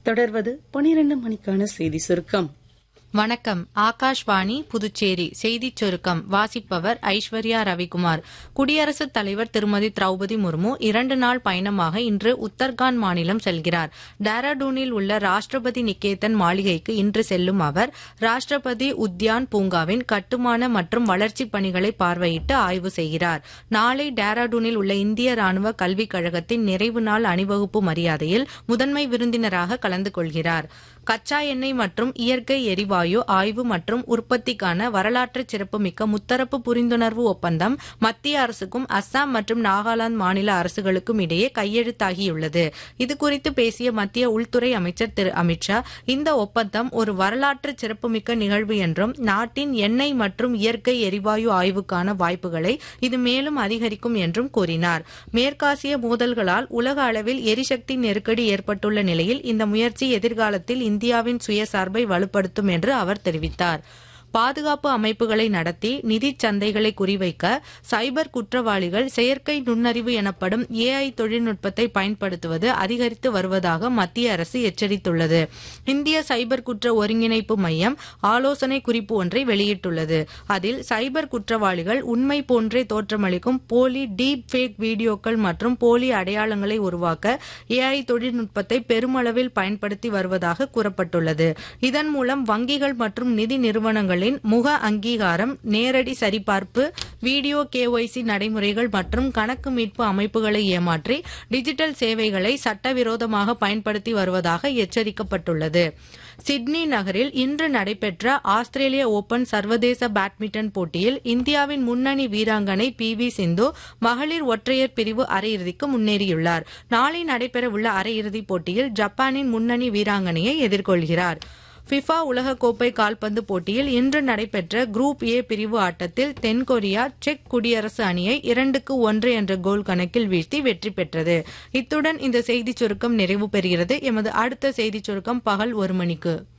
தொடர்வது பனிரெண்டு மணிக்கான செய்தி சுருக்கம் வணக்கம் ஆகாஷ்வாணி புதுச்சேரி செய்திச் சுருக்கம் வாசிப்பவர் ஐஸ்வர்யா ரவிக்குமார் குடியரசுத் தலைவர் திருமதி திரௌபதி முர்மு இரண்டு நாள் பயணமாக இன்று உத்தரகாண்ட் மாநிலம் செல்கிறார் டேராடூனில் உள்ள ராஷ்டிரபதி நிகேதன் மாளிகைக்கு இன்று செல்லும் அவர் ராஷ்டிரபதி உத்யான் பூங்காவின் கட்டுமான மற்றும் வளர்ச்சிப் பணிகளை பார்வையிட்டு ஆய்வு செய்கிறார் நாளை டேராடூனில் உள்ள இந்திய ராணுவ கல்விக் கழகத்தின் நிறைவு நாள் அணிவகுப்பு மரியாதையில் முதன்மை விருந்தினராக கலந்து கொள்கிறார் கச்சா எண்ணெய் மற்றும் இயற்கை எரிவாயு ஆய்வு மற்றும் உற்பத்திக்கான வரலாற்று சிறப்புமிக்க முத்தரப்பு புரிந்துணர்வு ஒப்பந்தம் மத்திய அரசுக்கும் அஸ்ஸாம் மற்றும் நாகாலாந்து மாநில அரசுகளுக்கும் இடையே கையெழுத்தாகியுள்ளது இதுகுறித்து பேசிய மத்திய உள்துறை அமைச்சர் திரு அமித்ஷா இந்த ஒப்பந்தம் ஒரு வரலாற்று சிறப்புமிக்க நிகழ்வு என்றும் நாட்டின் எண்ணெய் மற்றும் இயற்கை எரிவாயு ஆய்வுக்கான வாய்ப்புகளை இது மேலும் அதிகரிக்கும் என்றும் கூறினார் மேற்காசிய மோதல்களால் உலக அளவில் எரிசக்தி நெருக்கடி ஏற்பட்டுள்ள நிலையில் இந்த முயற்சி எதிர்காலத்தில் இந்தியாவின் சுயசார்பை வலுப்படுத்தும் என்று அவர் தெரிவித்தார் பாதுகாப்பு அமைப்புகளை நடத்தி நிதி சந்தைகளை குறிவைக்க சைபர் குற்றவாளிகள் செயற்கை நுண்ணறிவு எனப்படும் ஏஐ தொழில்நுட்பத்தை பயன்படுத்துவது அதிகரித்து வருவதாக மத்திய அரசு எச்சரித்துள்ளது இந்திய சைபர் குற்ற ஒருங்கிணைப்பு மையம் ஆலோசனை குறிப்பு ஒன்றை வெளியிட்டுள்ளது அதில் சைபர் குற்றவாளிகள் உண்மை போன்றே தோற்றமளிக்கும் போலி டீப் ஃபேக் வீடியோக்கள் மற்றும் போலி அடையாளங்களை உருவாக்க ஏஐ தொழில்நுட்பத்தை பெருமளவில் பயன்படுத்தி வருவதாக கூறப்பட்டுள்ளது இதன் மூலம் வங்கிகள் மற்றும் நிதி நிறுவனங்கள் நிறுவனங்களின் முக அங்கீகாரம் நேரடி சரிபார்ப்பு வீடியோ கேஒய்சி நடைமுறைகள் மற்றும் கணக்கு மீட்பு அமைப்புகளை ஏமாற்றி டிஜிட்டல் சேவைகளை சட்டவிரோதமாக பயன்படுத்தி வருவதாக எச்சரிக்கப்பட்டுள்ளது சிட்னி நகரில் இன்று நடைபெற்ற ஆஸ்திரேலிய ஓபன் சர்வதேச பேட்மிண்டன் போட்டியில் இந்தியாவின் முன்னணி வீராங்கனை பி வி சிந்து மகளிர் ஒற்றையர் பிரிவு அரையிறுதிக்கு முன்னேறியுள்ளார் நாளை நடைபெறவுள்ள அரையிறுதிப் போட்டியில் ஜப்பானின் முன்னணி வீராங்கனையை எதிர்கொள்கிறார் ஃபிஃபா உலகக்கோப்பை கால்பந்து போட்டியில் இன்று நடைபெற்ற குரூப் ஏ பிரிவு ஆட்டத்தில் தென்கொரியா செக் குடியரசு அணியை இரண்டுக்கு ஒன்று என்ற கோல் கணக்கில் வீழ்த்தி வெற்றி பெற்றது இத்துடன் இந்த செய்திச் சுருக்கம் நிறைவு பெறுகிறது எமது அடுத்த செய்திச் சுருக்கம் பகல் ஒரு மணிக்கு